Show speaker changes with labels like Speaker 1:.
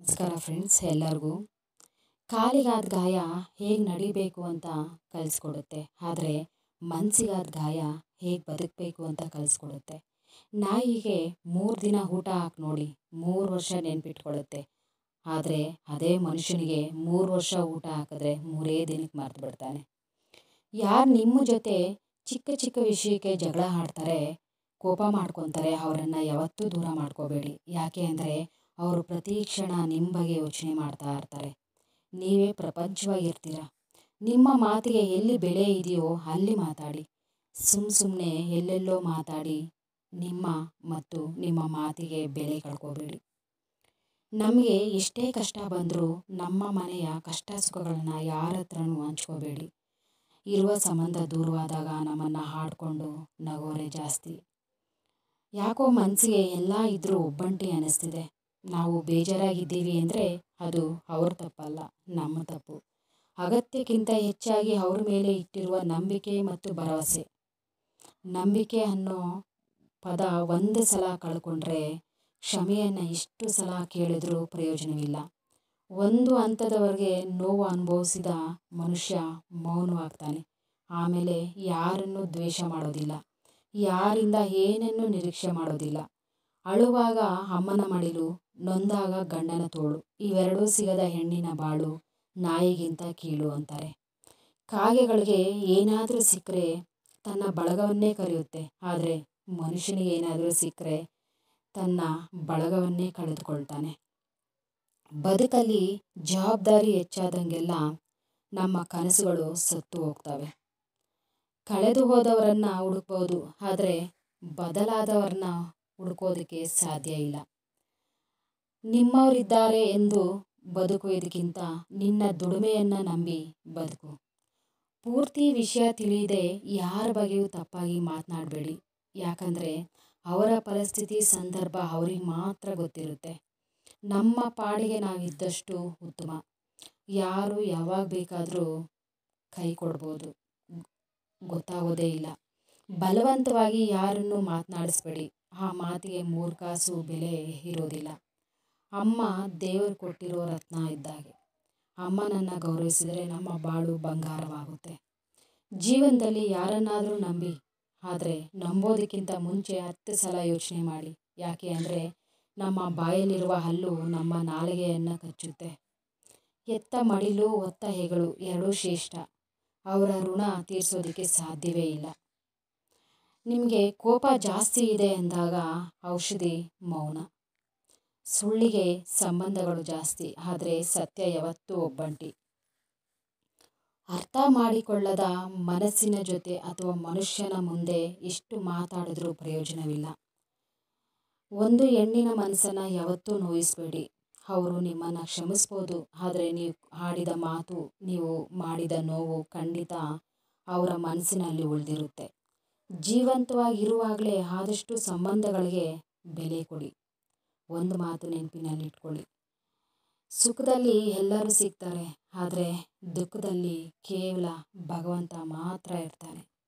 Speaker 1: ನಮಸ್ಕಾರ ಫ್ರೆಂಡ್ಸ್ ಎಲ್ಲರಿಗೂ ಕಾಲಿಗಾದ ಗಾಯ ಹೇಗೆ ನಡಿಬೇಕು ಅಂತ ಕಲಿಸ್ಕೊಡುತ್ತೆ ಆದರೆ ಮನಸ್ಸಿಗಾದ ಗಾಯ ಹೇಗೆ ಬದುಕಬೇಕು ಅಂತ ಕಲಿಸ್ಕೊಡುತ್ತೆ ನಾಯಿಗೆ ಮೂರು ದಿನ ಊಟ ಹಾಕಿ ನೋಡಿ ಮೂರು ವರ್ಷ ನೆನಪಿಟ್ಕೊಳ್ಳುತ್ತೆ ಆದರೆ ಅದೇ ಮನುಷ್ಯನಿಗೆ ಮೂರು ವರ್ಷ ಊಟ ಹಾಕಿದ್ರೆ ಮೂರೇ ದಿನಕ್ಕೆ ಮರ್ತು ಬಿಡ್ತಾನೆ ಯಾರು ನಿಮ್ಮ ಜೊತೆ ಚಿಕ್ಕ ಚಿಕ್ಕ ವಿಷಯಕ್ಕೆ ಜಗಳ ಆಡ್ತಾರೆ ಕೋಪ ಮಾಡ್ಕೊತಾರೆ ಅವರನ್ನು ಯಾವತ್ತೂ ದೂರ ಮಾಡ್ಕೋಬೇಡಿ ಯಾಕೆ ಅಂದರೆ ಅವರು ಪ್ರತಿ ಕ್ಷಣ ನಿಮ್ಮ ಬಗ್ಗೆ ಯೋಚನೆ ಮಾಡ್ತಾ ಇರ್ತಾರೆ ನೀವೇ ಪ್ರಪಂಚವಾಗಿರ್ತೀರ ನಿಮ್ಮ ಮಾತಿಗೆ ಎಲ್ಲಿ ಬೆಲೆ ಇದೆಯೋ ಅಲ್ಲಿ ಮಾತಾಡಿ ಸುಮ್ಮ ಸುಮ್ಮನೆ ಎಲ್ಲೆಲ್ಲೋ ಮಾತಾಡಿ ನಿಮ್ಮ ಮತ್ತು ನಿಮ್ಮ ಮಾತಿಗೆ ಬೆಲೆ ಕಳ್ಕೋಬೇಡಿ ನಮಗೆ ಎಷ್ಟೇ ಕಷ್ಟ ಬಂದರೂ ನಮ್ಮ ಮನೆಯ ಕಷ್ಟ ಸುಖಗಳನ್ನ ಯಾರ ಹತ್ರನೂ ಹಂಚ್ಕೋಬೇಡಿ ಇರುವ ಸಂಬಂಧ ದೂರವಾದಾಗ ನಮ್ಮನ್ನು ಹಾಡಿಕೊಂಡು ನಗೋರೆ ಜಾಸ್ತಿ ಯಾಕೋ ಮನಸ್ಸಿಗೆ ಎಲ್ಲ ಇದ್ದರೂ ಒಬ್ಬಂಟಿ ಅನ್ನಿಸ್ತಿದೆ ನಾವು ಬೇಜಾರಾಗಿದ್ದೀವಿ ಅಂದರೆ ಅದು ಅವ್ರ ತಪ್ಪಲ್ಲ ನಮ್ಮ ತಪ್ಪು ಅಗತ್ಯಕ್ಕಿಂತ ಹೆಚ್ಚಾಗಿ ಅವ್ರ ಮೇಲೆ ಇಟ್ಟಿರುವ ನಂಬಿಕೆ ಮತ್ತು ಭರವಸೆ ನಂಬಿಕೆ ಅನ್ನೋ ಪದ ಒಂದು ಸಲ ಕಳ್ಕೊಂಡ್ರೆ ಕ್ಷಮೆಯನ್ನು ಎಷ್ಟು ಸಲ ಕೇಳಿದ್ರೂ ಪ್ರಯೋಜನವಿಲ್ಲ ಒಂದು ಹಂತದವರೆಗೆ ನೋವು ಅನುಭವಿಸಿದ ಮನುಷ್ಯ ಮೌನವಾಗ್ತಾನೆ ಆಮೇಲೆ ಯಾರನ್ನೂ ದ್ವೇಷ ಮಾಡೋದಿಲ್ಲ ಯಾರಿಂದ ಏನನ್ನೂ ನಿರೀಕ್ಷೆ ಮಾಡೋದಿಲ್ಲ ಅಳುವಾಗ ಅಮ್ಮನ ಮಡಿಲು ನೊಂದಾಗ ಗಂಡನ ತೋಳು ಇವೆರಡೂ ಸಿಗದ ಹೆಣ್ಣಿನ ಬಾಳು ನಾಯಿಗಿಂತ ಕೀಳು ಅಂತಾರೆ ಕಾಗೆಗಳಿಗೆ ಏನಾದರೂ ಸಿಕ್ಕರೆ ತನ್ನ ಬಳಗವನ್ನೇ ಕರೆಯುತ್ತೆ ಆದರೆ ಮನುಷ್ಯನಿಗೆ ಏನಾದರೂ ಸಿಕ್ಕರೆ ತನ್ನ ಬಳಗವನ್ನೇ ಕಳೆದುಕೊಳ್ತಾನೆ ಬದುಕಲ್ಲಿ ಜವಾಬ್ದಾರಿ ಹೆಚ್ಚಾದಂಗೆಲ್ಲ ನಮ್ಮ ಕನಸುಗಳು ಸತ್ತು ಹೋಗ್ತವೆ ಕಳೆದು ಹೋದವರನ್ನು ಹುಡುಕ್ಬೋದು ಆದರೆ ಬದಲಾದವ್ರನ್ನ ಹುಡುಕೋದಕ್ಕೆ ಸಾಧ್ಯ ಇಲ್ಲ ನಿಮ್ಮವರಿದ್ದಾರೆ ಎಂದು ಬದುಕುವುದಕ್ಕಿಂತ ನಿನ್ನ ದುಡಿಮೆಯನ್ನು ನಂಬಿ ಬದುಕು ಪೂರ್ತಿ ವಿಷಯ ತಿಳಿಯದೆ ಯಾರ ಬಗ್ಗೆಯೂ ತಪ್ಪಾಗಿ ಮಾತನಾಡಬೇಡಿ ಯಾಕಂದರೆ ಅವರ ಪರಿಸ್ಥಿತಿ ಸಂದರ್ಭ ಅವ್ರಿಗೆ ಮಾತ್ರ ಗೊತ್ತಿರುತ್ತೆ ನಮ್ಮ ಪಾಡಿಗೆ ನಾವಿದ್ದಷ್ಟು ಉತ್ತಮ ಯಾರು ಯಾವಾಗ ಬೇಕಾದರೂ ಕೈ ಕೊಡ್ಬೋದು ಗೊತ್ತಾಗೋದೇ ಇಲ್ಲ ಬಲವಂತವಾಗಿ ಯಾರನ್ನು ಮಾತನಾಡಿಸ್ಬೇಡಿ ಆ ಮಾತಿಗೆ ಮೂರು ಕಾಸು ಬೆಲೆ ಇರೋದಿಲ್ಲ ಅಮ್ಮ ದೇವರು ಕೊಟ್ಟಿರೋ ರತ್ನ ಇದ್ದಾಗೆ ಅಮ್ಮನನ್ನು ಗೌರವಿಸಿದರೆ ನಮ್ಮ ಬಾಳು ಬಂಗಾರವಾಗುತ್ತೆ ಜೀವನದಲ್ಲಿ ಯಾರನ್ನಾದರೂ ನಂಬಿ ಆದರೆ ನಂಬೋದಕ್ಕಿಂತ ಮುಂಚೆ ಹತ್ತು ಸಲ ಯೋಚನೆ ಮಾಡಿ ಯಾಕೆ ಅಂದರೆ ನಮ್ಮ ಬಾಯಲ್ಲಿರುವ ಹಲ್ಲು ನಮ್ಮ ನಾಲಿಗೆಯನ್ನು ಕಚ್ಚುತ್ತೆ ಎತ್ತ ಮಡಿಲು ಒತ್ತ ಹೆಗಲು ಎರಡೂ ಶ್ರೇಷ್ಠ ಅವರ ಋಣ ತೀರಿಸೋದಕ್ಕೆ ಸಾಧ್ಯವೇ ಇಲ್ಲ ನಿಮಗೆ ಕೋಪ ಜಾಸ್ತಿ ಇದೆ ಅಂದಾಗ ಔಷಧಿ ಮೌನ ಸುಳ್ಳಿಗೆ ಸಂಬಂಧಗಳು ಜಾಸ್ತಿ ಆದರೆ ಸತ್ಯ ಯಾವತ್ತೂ ಒಬ್ಬಂಟಿ ಅರ್ಥ ಮಾಡಿಕೊಳ್ಳದ ಮನಸ್ಸಿನ ಜೊತೆ ಅಥವಾ ಮನುಷ್ಯನ ಮುಂದೆ ಎಷ್ಟು ಮಾತಾಡಿದ್ರೂ ಪ್ರಯೋಜನವಿಲ್ಲ ಒಂದು ಹೆಣ್ಣಿನ ಮನಸ್ಸನ್ನು ಯಾವತ್ತೂ ನೋಯಿಸಬೇಡಿ ಅವರು ನಿಮ್ಮನ್ನು ಕ್ಷಮಿಸ್ಬೋದು ಆದರೆ ನೀವು ಆಡಿದ ಮಾತು ನೀವು ಮಾಡಿದ ನೋವು ಖಂಡಿತ ಅವರ ಮನಸ್ಸಿನಲ್ಲಿ ಉಳಿದಿರುತ್ತೆ ಜೀವಂತವಾಗಿರುವಾಗಲೇ ಆದಷ್ಟು ಸಂಬಂಧಗಳಿಗೆ ಬೆಲೆ ಕೊಡಿ ಒಂದು ಮಾತು ನೆನಪಿನಲ್ಲಿ ಇಟ್ಕೊಳ್ಳಿ ಸುಖದಲ್ಲಿ ಎಲ್ಲರೂ ಸಿಗ್ತಾರೆ ಆದರೆ ದುಃಖದಲ್ಲಿ ಕೇವಲ ಭಗವಂತ ಮಾತ್ರ ಇರ್ತಾನೆ